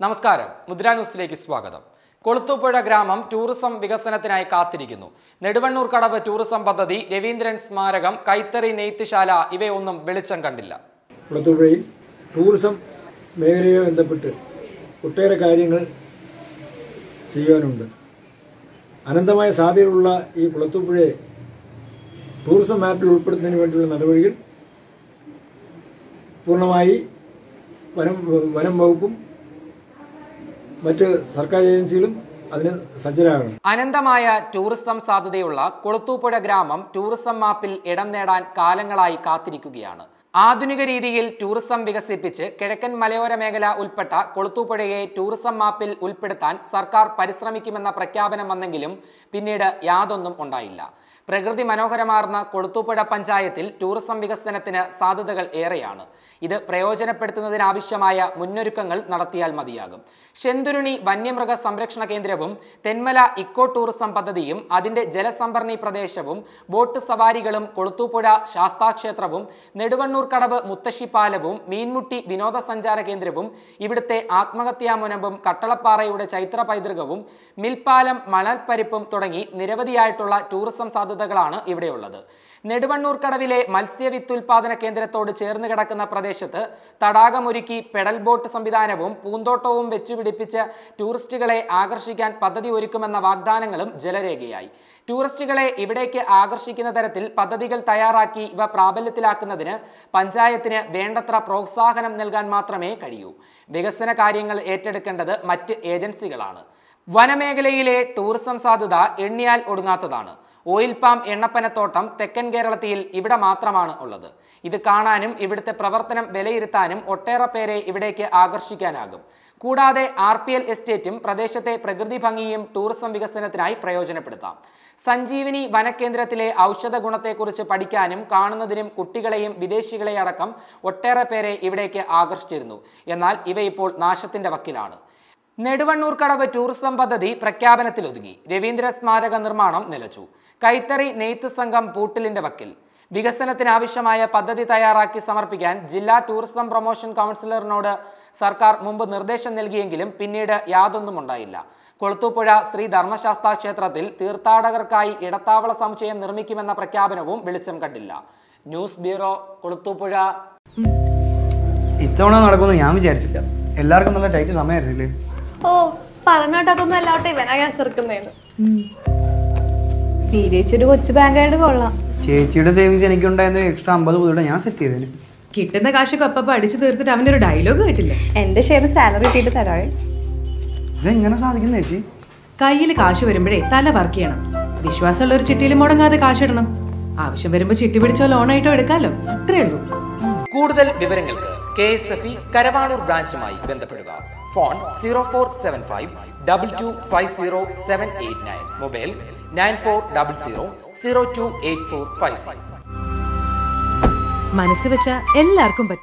നമസ്കാരം മുദ്ര ന്യൂസിലേക്ക് സ്വാഗതം കൊളുത്തുപുഴ ഗ്രാമം ടൂറിസം വികസനത്തിനായി കാത്തിരിക്കുന്നു നെടുവണ്ണൂർ കടവ് ടൂറിസം പദ്ധതി രവീന്ദ്രൻ സ്മാരകം കൈത്തറി നെയ്ത്തുശാല ഇവയൊന്നും വെളിച്ചം കണ്ടില്ല കുളത്തൂപ്പുഴയിൽ ടൂറിസം മേഖലയെ ബന്ധപ്പെട്ട് ഒട്ടേറെ കാര്യങ്ങൾ ചെയ്യാനുണ്ട് അനന്തമായ സാധ്യതയുള്ള ഈ കുളത്തൂപ്പുഴയെ ടൂറിസം മാപ്പിൽ ഉൾപ്പെടുത്തുന്നതിന് വേണ്ടിയുള്ള നടപടികൾ പൂർണ്ണമായി വനം വനം വകുപ്പും മറ്റ് സർക്കാർ ഏജൻസികളും അതിന് സജ്ജരാകണം അനന്തമായ ടൂറിസം സാധ്യതയുള്ള കൊളുത്തൂപ്പുഴ ഗ്രാമം ടൂറിസം മാപ്പിൽ ഇടം നേടാൻ കാലങ്ങളായി കാത്തിരിക്കുകയാണ് ആധുനിക രീതിയിൽ ടൂറിസം വികസിപ്പിച്ച് കിഴക്കൻ മലയോര മേഖല ഉൾപ്പെട്ട കൊളുത്തൂപ്പുഴയെ ടൂറിസം മാപ്പിൽ ഉൾപ്പെടുത്താൻ സർക്കാർ പരിശ്രമിക്കുമെന്ന പ്രഖ്യാപനം വന്നെങ്കിലും പിന്നീട് യാതൊന്നും ഉണ്ടായില്ല പ്രകൃതി മനോഹരമാർന്ന കൊളുത്തൂപ്പുഴ പഞ്ചായത്തിൽ ടൂറിസം വികസനത്തിന് സാധ്യതകൾ ഏറെയാണ് ഇത് പ്രയോജനപ്പെടുത്തുന്നതിനാവശ്യമായ മുന്നൊരുക്കങ്ങൾ നടത്തിയാൽ മതിയാകും ശെന്തുരുണി വന്യമൃഗ സംരക്ഷണ കേന്ദ്രവും തെന്മല ഇക്കോ ടൂറിസം പദ്ധതിയും അതിന്റെ ജലസംഭരണി പ്രദേശവും ബോട്ട് സവാരികളും കൊളുത്തൂപ്പുഴ ശാസ്താക്ഷേത്രവും നെടുവണ്ണൂർ കടവ് മുത്തശ്ശിപ്പാലവും മീൻമുട്ടി വിനോദസഞ്ചാര കേന്ദ്രവും ഇവിടുത്തെ ആത്മഹത്യാ മുനമ്പും കട്ടളപ്പാറയുടെ ചൈത്ര പൈതൃകവും മിൽപ്പാലം മണൽപ്പരിപ്പും തുടങ്ങി നിരവധിയായിട്ടുള്ള ടൂറിസം സാധ്യതകളാണ് ഇവിടെയുള്ളത് നെടുവണ്ണൂർ കടവിലെ മത്സ്യവിത്തുൽപാദന കേന്ദ്രത്തോട് ചേർന്ന് കിടക്കുന്ന പ്രദേശത്ത് തടാകമൊരുക്കി പെഡൽ ബോട്ട് സംവിധാനവും പൂന്തോട്ടവും വെച്ചുപിടിപ്പിച്ച് ടൂറിസ്റ്റുകളെ ആകർഷിക്കാൻ പദ്ധതി ഒരുക്കുമെന്ന വാഗ്ദാനങ്ങളും ജലരേഖയായി ടൂറിസ്റ്റുകളെ ഇവിടേക്ക് ആകർഷിക്കുന്ന തരത്തിൽ പദ്ധതികൾ തയ്യാറാക്കി ഇവ പ്രാബല്യത്തിലാക്കുന്നതിന് പഞ്ചായത്തിന് വേണ്ടത്ര പ്രോത്സാഹനം നൽകാൻ മാത്രമേ കഴിയൂ വികസന കാര്യങ്ങൾ ഏറ്റെടുക്കേണ്ടത് മറ്റ് ഏജൻസികളാണ് വനമേഖലയിലെ ടൂറിസം സാധ്യത എണ്ണിയാൽ ഒടുങ്ങാത്തതാണ് ഓയിൽ പാം എണ്ണപ്പനത്തോട്ടം തെക്കൻ കേരളത്തിൽ ഇവിടെ മാത്രമാണ് ഉള്ളത് ഇത് കാണാനും ഇവിടുത്തെ പ്രവർത്തനം വിലയിരുത്താനും ഒട്ടേറെ പേരെ ഇവിടേക്ക് ആകർഷിക്കാനാകും കൂടാതെ ആർ പി എൽ എസ്റ്റേറ്റും പ്രദേശത്തെ പ്രകൃതി ഭംഗിയും ടൂറിസം വികസനത്തിനായി പ്രയോജനപ്പെടുത്താം സഞ്ജീവനി വനക്കേന്ദ്രത്തിലെ ഔഷധ ഗുണത്തെക്കുറിച്ച് പഠിക്കാനും കാണുന്നതിനും കുട്ടികളെയും വിദേശികളെ അടക്കം ഒട്ടേറെ പേരെ ഇവിടേക്ക് ആകർഷിച്ചിരുന്നു എന്നാൽ ഇവ ഇപ്പോൾ നാശത്തിന്റെ വക്കിലാണ് നെടുവണ്ണൂർ കടവ് ടൂറിസം പദ്ധതി പ്രഖ്യാപനത്തിലൊതുങ്ങി രവീന്ദ്ര സ്മാരക നിർമ്മാണം നിലച്ചു കൈത്തറി നെയ്ത്ത് സംഘം പൂട്ടിലിന്റെ വക്കിൽ വികസനത്തിനാവശ്യമായ പദ്ധതി തയ്യാറാക്കി സമർപ്പിക്കാൻ ജില്ലാ ടൂറിസം പ്രൊമോഷൻ കൗൺസിലറിനോട് സർക്കാർ മുമ്പ് നിർദ്ദേശം നൽകിയെങ്കിലും പിന്നീട് യാതൊന്നും ഉണ്ടായില്ല കൊളുത്തുപുഴ ശ്രീ ധർമ്മശാസ്ത്ര ക്ഷേത്രത്തിൽ തീർത്ഥാടകർക്കായി ഇടത്താവള സമുച്ചയം നിർമ്മിക്കുമെന്ന പ്രഖ്യാപനവും വെളിച്ചം കണ്ടില്ല ന്യൂസ് ബ്യൂറോ കൊളുത്തുപുഴ ഇത്തവണ നടക്കുമെന്ന് ഞാൻ വിചാരിച്ചില്ല എല്ലാവർക്കും നല്ല ടൈറ്റ് സമയമായിരുന്നില്ലേ ഓ പറഞ്ഞിട്ടതൊന്നും അല്ലാവട്ടെ ഇവനാ ഗ്യാസ് ഇറക്കുന്നേന്ന് ചേച്ചി ഒരു കൊച്ചു ബാങ്കായിട്ട് കൊള്ളാം ചേച്ചിയുടെ സേവിങ്സ് എനിക്കുണ്ടായിരുന്ന എക്സ്ട്രാ അമ്പത് പുതിയുടെ ഞാൻ സെറ്റ് ചെയ്തേന് കിട്ടുന്ന കാശൊക്കെ അപ്പ അടിച്ചു തീർത്തിട്ട് അവന്റെ ഒരു ഡയലോഗ് കേട്ടില്ലേ എന്റെ ഷെയർ സാലറി കിട്ടിയിട്ട് തരാം ഇതെങ്ങനെ സാധിക്കുന്ന ചേച്ചി കയ്യിൽ കാശ് വരുമ്പോഴേ തല വർക്ക് ചെയ്യണം വിശ്വാസമുള്ള ഒരു ചിട്ടിയിൽ മുടങ്ങാതെ കാശിടണം ആവശ്യം വരുമ്പോ ചിട്ടി പിടിച്ചോ ലോണായിട്ടോ എടുക്കാലോ അത്രേ ഉള്ളൂ കൂടുതൽ വിവരങ്ങൾക്ക് K S F E Karavaloor ബ്രാഞ്ചുമായി ബന്ധപ്പെടുക phone zero four seven five double two five zero seven eight nine mobile nine four double zero zero two eight four five six മനസ്സ് വെച്ച എല്ലാവർക്കും പറ്റും